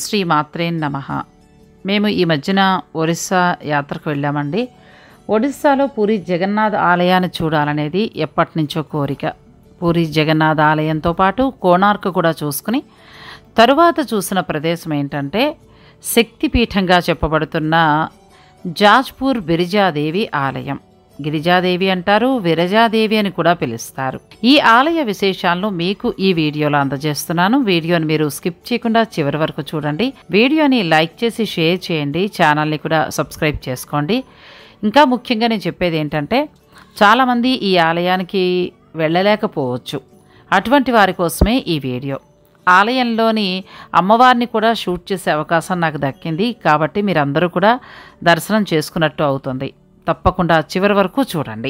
శ్రీ మాత్రే నమ మేము ఈ మధ్యన ఒరిస్సా యాత్రకు వెళ్ళామండి ఒడిస్సాలో పూరి జగన్నాథ్ ఆలయాన్ని చూడాలనేది ఎప్పటి నుంచో కోరిక పూరి జగన్నాథ్ ఆలయంతో పాటు కోణార్క్ కూడా చూసుకుని తరువాత చూసిన ప్రదేశం ఏంటంటే శక్తిపీఠంగా చెప్పబడుతున్న జాజ్పూర్ బిరిజాదేవి ఆలయం గిరిజాదేవి అంటారు విరజాదేవి అని కూడా పిలుస్తారు ఈ ఆలయ విశేషాలను మీకు ఈ వీడియోలో అందజేస్తున్నాను వీడియోని మీరు స్కిప్ చేయకుండా చివరి వరకు చూడండి వీడియోని లైక్ చేసి షేర్ చేయండి ఛానల్ని కూడా సబ్స్క్రైబ్ చేసుకోండి ఇంకా ముఖ్యంగా నేను చెప్పేది ఏంటంటే చాలామంది ఈ ఆలయానికి వెళ్ళలేకపోవచ్చు అటువంటి వారి కోసమే ఈ వీడియో ఆలయంలోని అమ్మవారిని కూడా షూట్ చేసే అవకాశం నాకు దక్కింది కాబట్టి మీరందరూ కూడా దర్శనం చేసుకున్నట్టు అవుతుంది తప్పకుండా చివరి వరకు చూడండి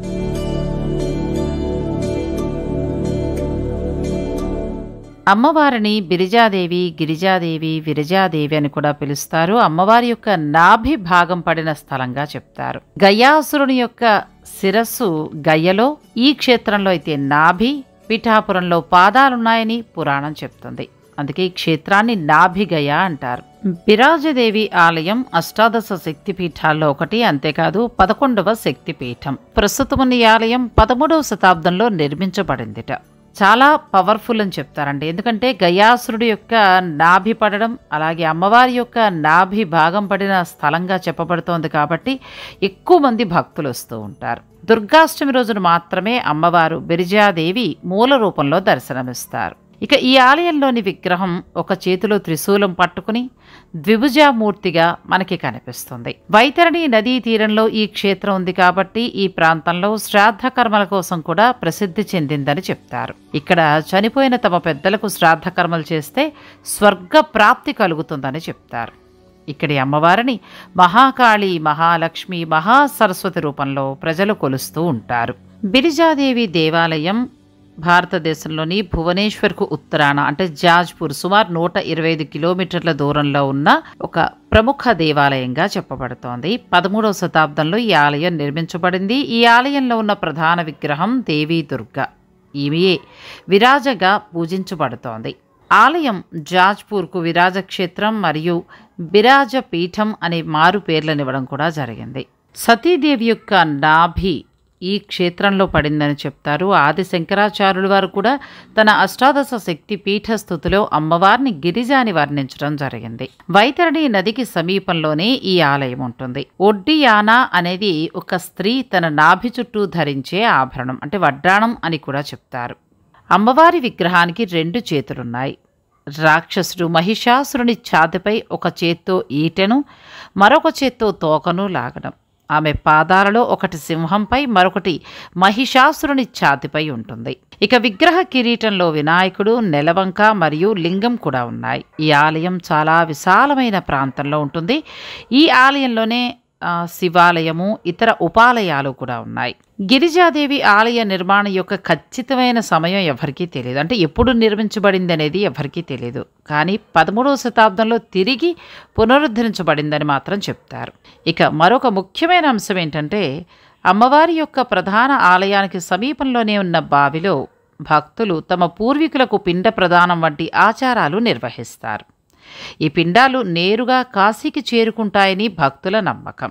అమ్మవారిని బిరిజాదేవి గిరిజాదేవి విరజాదేవి అని కూడా పిలుస్తారు అమ్మవారి యొక్క నాభి భాగం పడిన స్థలంగా చెప్తారు గయాసురుని యొక్క శిరస్సు గయ్యలో ఈ క్షేత్రంలో అయితే నాభి పిఠాపురంలో పాదాలున్నాయని పురాణం చెప్తుంది అందుకే ఈ క్షేత్రాన్ని నాభిగయ అంటారు బిరాజదేవి ఆలయం అష్టాదశ శక్తిపీఠాల్లో ఒకటి అంతేకాదు పదకొండవ శక్తిపీఠం ప్రస్తుతం ఈ ఆలయం పదమూడవ శతాబ్దంలో నిర్మించబడిందిట చాలా పవర్ఫుల్ అని చెప్తారండి ఎందుకంటే గయాసురుడి యొక్క నాభి పడడం అలాగే అమ్మవారి యొక్క నాభి భాగం పడిన స్థలంగా చెప్పబడుతోంది కాబట్టి ఎక్కువ మంది భక్తులు వస్తూ ఉంటారు దుర్గాష్టమి రోజున మాత్రమే అమ్మవారు బిరిజాదేవి మూల రూపంలో దర్శనమిస్తారు ఇక ఈ ఆలయంలోని విగ్రహం ఒక చేతిలో త్రిశూలం పట్టుకుని ద్విభుజామూర్తిగా మనకి కనిపిస్తుంది వైతరణి నదీ తీరంలో ఈ క్షేత్రం ఉంది కాబట్టి ఈ ప్రాంతంలో శ్రాద్ధ కర్మల కోసం కూడా ప్రసిద్ధి చెందిందని చెప్తారు ఇక్కడ చనిపోయిన తమ పెద్దలకు శ్రాద్ధ కర్మలు చేస్తే స్వర్గ ప్రాప్తి కలుగుతుందని చెప్తారు ఇక్కడి అమ్మవారిని మహాకాళి మహాలక్ష్మి మహాసరస్వతి రూపంలో ప్రజలు కొలుస్తూ ఉంటారు బిరిజాదేవి దేవాలయం భారతదేశంలోని భువనేశ్వర్కు ఉత్తరాన అంటే జాజ్పూర్ సుమారు నూట ఇరవై ఐదు కిలోమీటర్ల దూరంలో ఉన్న ఒక ప్రముఖ దేవాలయంగా చెప్పబడుతోంది పదమూడవ శతాబ్దంలో ఈ ఆలయం నిర్మించబడింది ఈ ఆలయంలో ఉన్న ప్రధాన విగ్రహం దేవీ దుర్గ ఈమెయే విరాజగా పూజించబడుతోంది ఆలయం జాజ్పూర్కు విరాజ క్షేత్రం మరియు బిరాజ పీఠం అనే మారు పేర్లనివ్వడం కూడా జరిగింది సతీదేవి యొక్క నాభి ఈ క్షేత్రంలో పడిందని చెప్తారు ఆది శంకరాచార్యుల వారు కూడా తన అష్టాదశ శక్తి పీఠ స్థుతిలో అమ్మవారిని గిరిజాని వర్ణించడం జరిగింది వైతరణి నదికి సమీపంలోనే ఈ ఆలయం ఉంటుంది ఒడ్డియానా అనేది ఒక స్త్రీ తన నాభి చుట్టూ ధరించే ఆభరణం అంటే వడ్డాణం అని కూడా చెప్తారు అమ్మవారి విగ్రహానికి రెండు చేతులున్నాయి రాక్షసుడు మహిషాసురుని ఛాతిపై ఒక చేత్తో ఈటెను మరొక చేత్తో తోకను లాగడం ఆమె పాదాలలో ఒకటి సింహంపై మరొకటి మహిషాసురుని ఛాతిపై ఉంటుంది ఇక విగ్రహ కిరీటంలో వినాయకుడు నెలవంక మరియు లింగం కూడా ఉన్నాయి ఈ ఆలయం చాలా విశాలమైన ప్రాంతంలో ఉంటుంది ఈ ఆలయంలోనే ఆ, శివాలయము ఇతర ఉపాలయాలు కూడా ఉన్నాయి గిరిజాదేవి ఆలయ నిర్మాణం యొక్క ఖచ్చితమైన సమయం ఎవరికీ తెలియదు అంటే ఎప్పుడు నిర్మించబడింది అనేది ఎవరికీ తెలియదు కానీ పదమూడవ శతాబ్దంలో తిరిగి పునరుద్ధరించబడిందని మాత్రం చెప్తారు ఇక మరొక ముఖ్యమైన అంశం ఏంటంటే అమ్మవారి యొక్క ప్రధాన ఆలయానికి సమీపంలోనే ఉన్న బావిలో భక్తులు తమ పూర్వీకులకు పిండ ప్రదానం వంటి ఆచారాలు నిర్వహిస్తారు ఈ పిండాలు నేరుగా కాశీకి చేరుకుంటాయని భక్తుల నమ్మకం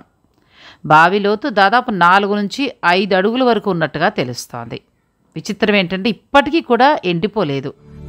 బావి లోతు దాదాపు నాలుగు నుంచి ఐదు అడుగుల వరకు ఉన్నట్టుగా తెలుస్తోంది విచిత్రం ఏంటంటే ఇప్పటికీ కూడా ఎండిపోలేదు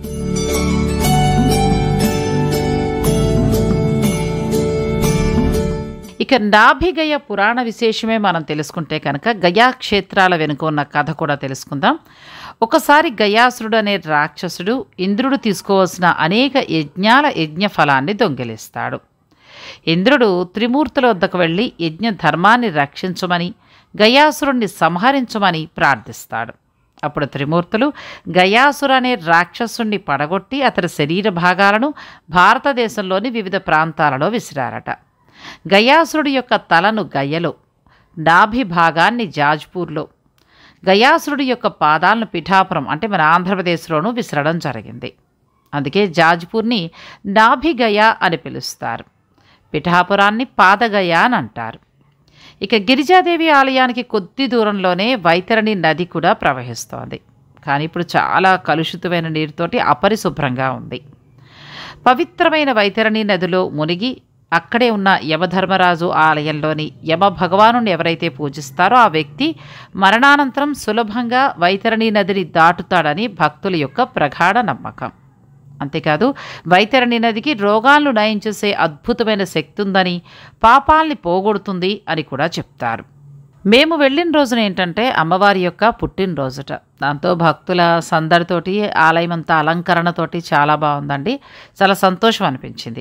ఇక నాభిగయ పురాణ విశేషమే మనం తెలుసుకుంటే కనుక గయా క్షేత్రాల వెనుక ఉన్న కథ కూడా తెలుసుకుందాం ఒకసారి గయాసురుడు అనే రాక్షసుడు ఇంద్రుడు తీసుకోవాల్సిన అనేక యజ్ఞాల యజ్ఞ ఫలాన్ని దొంగిలిస్తాడు ఇంద్రుడు త్రిమూర్తుల వద్దకు వెళ్ళి యజ్ఞ ధర్మాన్ని రక్షించమని గయాసురుణ్ణి సంహరించమని ప్రార్థిస్తాడు అప్పుడు త్రిమూర్తులు గయాసుర అనే రాక్షసుణ్ణి పడగొట్టి అతడి శరీర భాగాలను భారతదేశంలోని వివిధ ప్రాంతాలలో విసిరారట గయాసురుడి యొక్క తలను గయ్యలో నాభి భాగాన్ని జాజ్పూర్లో గయాసురుడి యొక్క పాదాలను పిఠాపురం అంటే మన ఆంధ్రప్రదేశ్లోనూ విసరడం జరిగింది అందుకే జాజ్పూర్ని నాభిగయ అని పిలుస్తారు పిఠాపురాన్ని పాదగయ అని అంటారు ఇక గిరిజాదేవి ఆలయానికి కొద్ది దూరంలోనే వైతరణి నది కూడా ప్రవహిస్తోంది కానీ ఇప్పుడు చాలా కలుషితమైన నీరుతోటి అపరిశుభ్రంగా ఉంది పవిత్రమైన వైతరణి నదిలో మునిగి అక్కడే ఉన్న యమధర్మరాజు ఆలయంలోని యమ భగవానుని ఎవరైతే పూజిస్తారో ఆ వ్యక్తి మరణానంతరం సులభంగా వైతరణి నదిని దాటుతాడని భక్తుల యొక్క ప్రగాఢ నమ్మకం అంతేకాదు వైతరణి నదికి రోగాలను నయం చేసే అద్భుతమైన శక్తి ఉందని పాపాల్ని పోగొడుతుంది అని కూడా చెప్తారు మేము వెళ్ళిన రోజున ఏంటంటే అమ్మవారి యొక్క పుట్టినరోజుట దాంతో భక్తుల సందడితోటి ఆలయం అంతా అలంకరణతోటి చాలా బాగుందండి చాలా సంతోషం అనిపించింది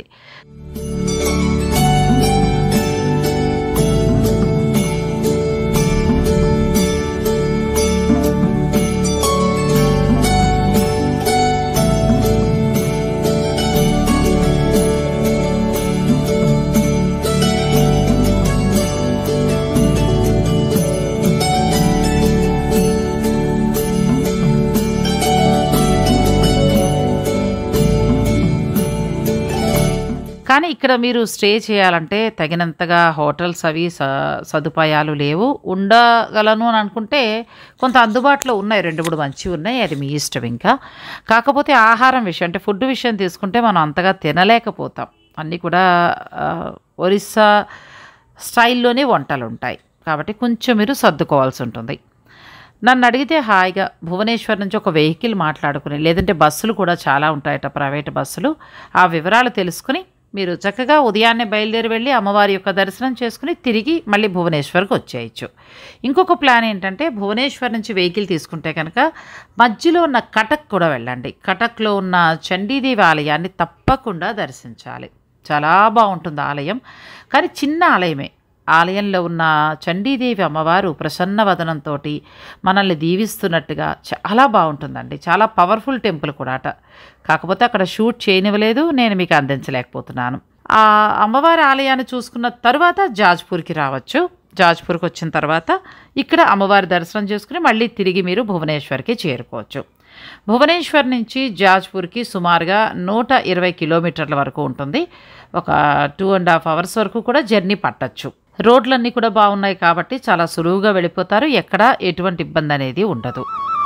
కానీ ఇక్కడ మీరు స్టే చేయాలంటే తగినంతగా హోటల్స్ అవి స సదుపాయాలు లేవు ఉండగలను అని అనుకుంటే కొంత అందుబాటులో ఉన్నాయి రెండు మూడు మంచివి ఉన్నాయి అది మీ ఇష్టం ఇంకా కాకపోతే ఆహారం విషయం అంటే ఫుడ్ విషయం తీసుకుంటే మనం అంతగా తినలేకపోతాం అన్నీ కూడా ఆ, ఒరిస్సా స్టైల్లోనే వంటలు ఉంటాయి కాబట్టి కొంచెం మీరు సర్దుకోవాల్సి ఉంటుంది నన్ను అడిగితే హాయిగా భువనేశ్వర్ నుంచి ఒక వెహికల్ మాట్లాడుకుని లేదంటే బస్సులు కూడా చాలా ఉంటాయట ప్రైవేట్ బస్సులు ఆ వివరాలు తెలుసుకుని మీరు చక్కగా ఉదయాన్నే బయలుదేరి వెళ్ళి అమ్మవారి యొక్క దర్శనం చేసుకుని తిరిగి మళ్ళీ భువనేశ్వర్కి వచ్చేయచ్చు ఇంకొక ప్లాన్ ఏంటంటే భువనేశ్వర్ నుంచి వెహికల్ తీసుకుంటే కనుక మధ్యలో ఉన్న కటక్ కూడా వెళ్ళండి కటక్లో ఉన్న చండీదేవి ఆలయాన్ని తప్పకుండా దర్శించాలి చాలా బాగుంటుంది ఆలయం కానీ చిన్న ఆలయమే ఆలయంలో ఉన్న చండీదేవి అమ్మవారు ప్రసన్న వదనంతో మనల్ని దీవిస్తున్నట్టుగా చాలా బాగుంటుందండి చాలా పవర్ఫుల్ టెంపుల్ కూడా అట కాకపోతే అక్కడ షూట్ చేయనివ్వలేదు నేను మీకు అందించలేకపోతున్నాను ఆ అమ్మవారి ఆలయాన్ని చూసుకున్న తర్వాత జాజ్పూర్కి రావచ్చు జాజ్పూర్కి వచ్చిన తర్వాత ఇక్కడ అమ్మవారి దర్శనం చేసుకుని మళ్ళీ తిరిగి మీరు భువనేశ్వర్కి చేరుకోవచ్చు భువనేశ్వర్ నుంచి జాజ్పూర్కి సుమారుగా నూట ఇరవై కిలోమీటర్ల వరకు ఉంటుంది ఒక టూ అండ్ హాఫ్ అవర్స్ వరకు కూడా జర్నీ పట్టచ్చు రోడ్లన్నీ కూడా బాగున్నాయి కాబట్టి చాలా సులువుగా వెళ్ళిపోతారు ఎక్కడా ఎటువంటి ఇబ్బంది అనేది ఉండదు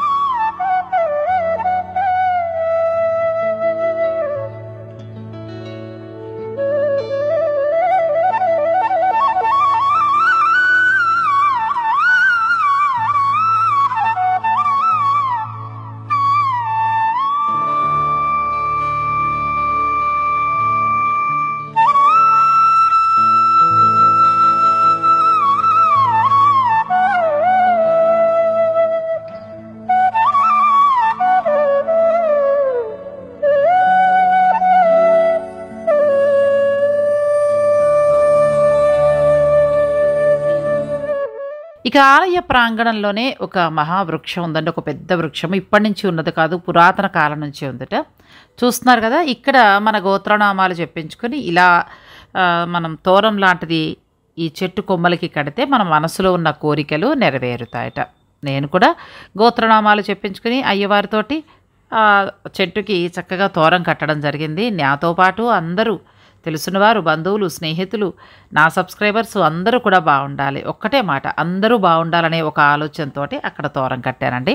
ఇక ఆలయ ప్రాంగణంలోనే ఒక మహావృక్షం ఉందండి ఒక పెద్ద వృక్షం ఇప్పటి నుంచి ఉన్నది కాదు పురాతన కాలం నుంచి ఉందట చూస్తున్నారు కదా ఇక్కడ మన గోత్రనామాలు చెప్పించుకొని ఇలా ఆ, మనం తోరం లాంటిది ఈ చెట్టు కొమ్మలకి కడితే మన మనసులో ఉన్న కోరికలు నెరవేరుతాయట నేను కూడా గోత్రనామాలు చెప్పించుకుని అయ్యవారితోటి ఆ చెట్టుకి చక్కగా తోరం కట్టడం జరిగింది నాతో పాటు అందరూ తెలిసినవారు బంధువులు స్నేహితులు నా సబ్స్క్రైబర్స్ అందరూ కూడా బాగుండాలి ఒక్కటే మాట అందరూ బాగుండాలనే ఒక ఆలోచనతోటి అక్కడ తోరం కట్టానండి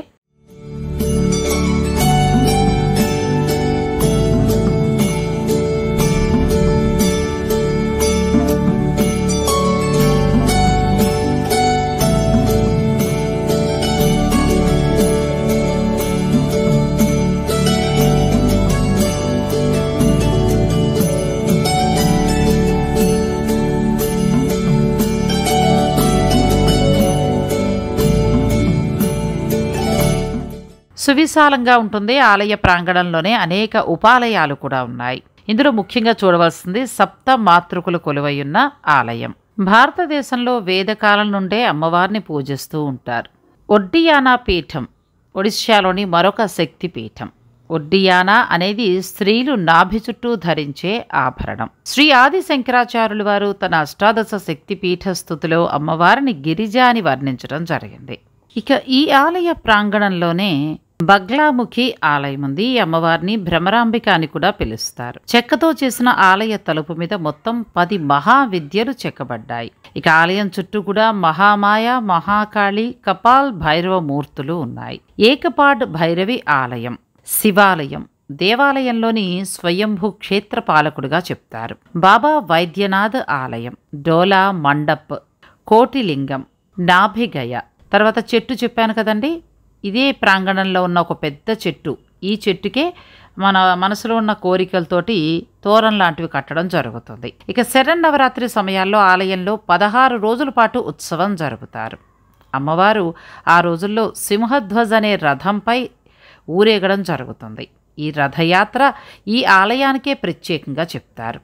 సువిశాలంగా ఉంటుంది ఆలయ ప్రాంగణంలోనే అనేక ఉపాలయాలు కూడా ఉన్నాయి ఇందులో ముఖ్యంగా చూడవలసింది సప్త మాతృకులు కొలువయున్న ఆలయం భారతదేశంలో వేదకాలం నుండే అమ్మవారిని పూజిస్తూ ఉంటారు ఒడ్డియానా పీఠం ఒడిశాలోని మరొక శక్తి పీఠం ఒడ్డియానా అనేది స్త్రీలు నాభి చుట్టూ ధరించే ఆభరణం శ్రీ ఆది శంకరాచార్యులు వారు తన అష్టాదశ శక్తి పీఠ స్థుతిలో అమ్మవారిని గిరిజ అని వర్ణించడం జరిగింది ఇక ఈ ఆలయ ప్రాంగణంలోనే బగ్లాముఖి ఆలయం ఉంది ఈ అమ్మవారిని భ్రమరాంబిక అని కూడా పిలుస్తారు చెక్కతో చేసిన ఆలయ తలుపు మీద మొత్తం పది మహావిద్యలు చెక్కబడ్డాయి ఇక ఆలయం చుట్టూ కూడా మహామాయ మహాకాళి కపాల్ భైరవ మూర్తులు ఉన్నాయి ఏకపాడ్ భైరవి ఆలయం శివాలయం దేవాలయంలోని స్వయంభూ క్షేత్ర పాలకుడుగా చెప్తారు బాబా వైద్యనాథ్ ఆలయం డోలా మండప్ కోటిలింగం నాభిగయ తర్వాత చెట్టు చెప్పాను కదండి ఇదే ప్రాంగణంలో ఉన్న ఒక పెద్ద చెట్టు ఈ చెట్టుకే మన మనసులో ఉన్న కోరికలతోటి తోరం లాంటివి కట్టడం జరుగుతుంది ఇక శరణ్ నవరాత్రి సమయాల్లో ఆలయంలో పదహారు రోజుల పాటు ఉత్సవం జరుపుతారు అమ్మవారు ఆ రోజుల్లో సింహధ్వజ్ అనే రథంపై ఊరేగడం జరుగుతుంది ఈ రథయాత్ర ఈ ఆలయానికే ప్రత్యేకంగా చెప్తారు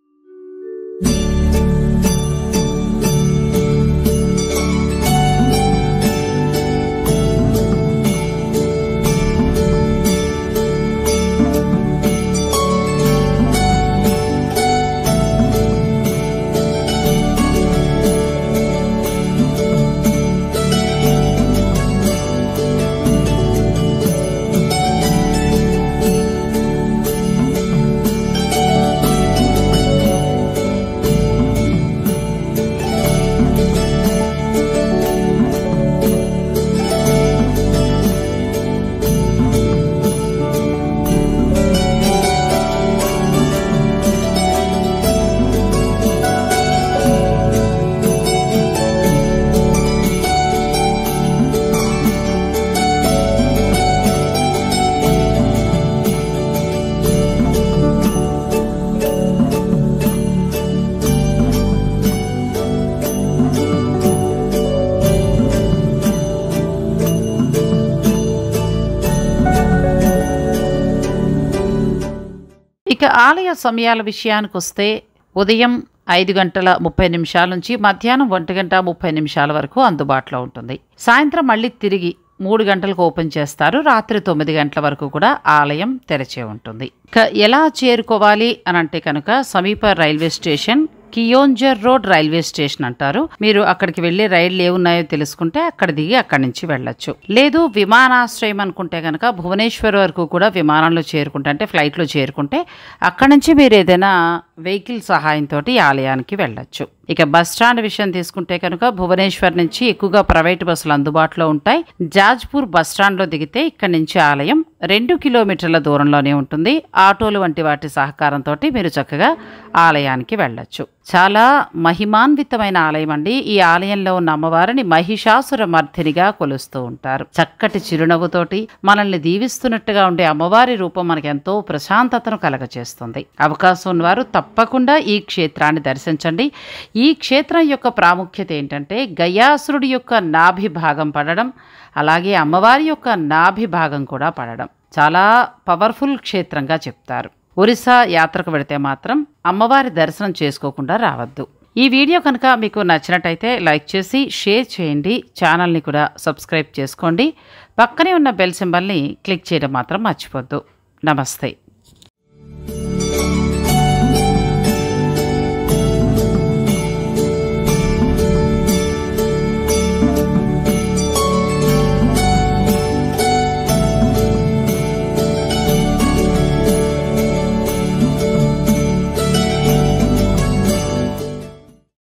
ఇక ఆలయ సమయాల విషయానికి వస్తే ఉదయం ఐదు గంటల ముప్పై నిమిషాల నుంచి మధ్యాహ్నం ఒంటి గంట ముప్పై నిమిషాల వరకు అందుబాటులో ఉంటుంది సాయంత్రం మళ్ళీ తిరిగి మూడు గంటలకు ఓపెన్ చేస్తారు రాత్రి తొమ్మిది గంటల వరకు కూడా ఆలయం తెరిచే ఉంటుంది ఇక ఎలా చేరుకోవాలి అని అంటే కనుక సమీప railway station Keonjhar road railway station అంటారు మీరు అక్కడికి వెళ్ళి రైళ్లు ఏమున్నాయో తెలుసుకుంటే అక్కడ దిగి అక్కడి నుంచి వెళ్ళొచ్చు లేదు విమానాశ్రయం అనుకుంటే కనుక భువనేశ్వర్ వరకు కూడా విమానంలో చేరుకుంటే అంటే ఫ్లైట్లో చేరుకుంటే అక్కడి నుంచి మీరు ఏదైనా వెహికల్ సహాయంతో ఆలయానికి వెళ్ళొచ్చు ఇక బస్ స్టాండ్ విషయం తీసుకుంటే కనుక భువనేశ్వర్ నుంచి ఎక్కువగా ప్రైవేట్ బస్సులు అందుబాటులో ఉంటాయి జాజ్పూర్ బస్ స్టాండ్లో దిగితే ఇక్కడి నుంచి ఆలయం రెండు కిలోమీటర్ల దూరంలోనే ఉంటుంది ఆటోలు వంటి వాటి సహకారంతో మీరు చక్కగా ఆలయానికి వెళ్ళొచ్చు చాలా మహిమాన్వితమైన ఆలయం అండి ఈ ఆలయంలో ఉన్న అమ్మవారిని మహిషాసుర మర్ధినిగా కొలుస్తూ ఉంటారు చక్కటి చిరునవ్వుతోటి మనల్ని దీవిస్తున్నట్టుగా ఉండే అమ్మవారి రూపం మనకి ఎంతో ప్రశాంతతను కలగచేస్తుంది అవకాశం ఉన్నవారు తప్పకుండా ఈ క్షేత్రాన్ని దర్శించండి ఈ క్షేత్రం యొక్క ప్రాముఖ్యత ఏంటంటే గయాసురుడి యొక్క నాభి భాగం పడడం అలాగే అమ్మవారి యొక్క నాభి భాగం కూడా పడడం చాలా పవర్ఫుల్ క్షేత్రంగా చెప్తారు ఒరిస్సా యాత్రకు వెళితే మాత్రం అమ్మవారి దర్శనం చేసుకోకుండా రావద్దు ఈ వీడియో కనుక మీకు నచ్చినట్టయితే లైక్ చేసి షేర్ చేయండి ఛానల్ని కూడా సబ్స్క్రైబ్ చేసుకోండి పక్కనే ఉన్న బెల్ సింబల్ని క్లిక్ చేయడం మాత్రం మర్చిపోద్దు నమస్తే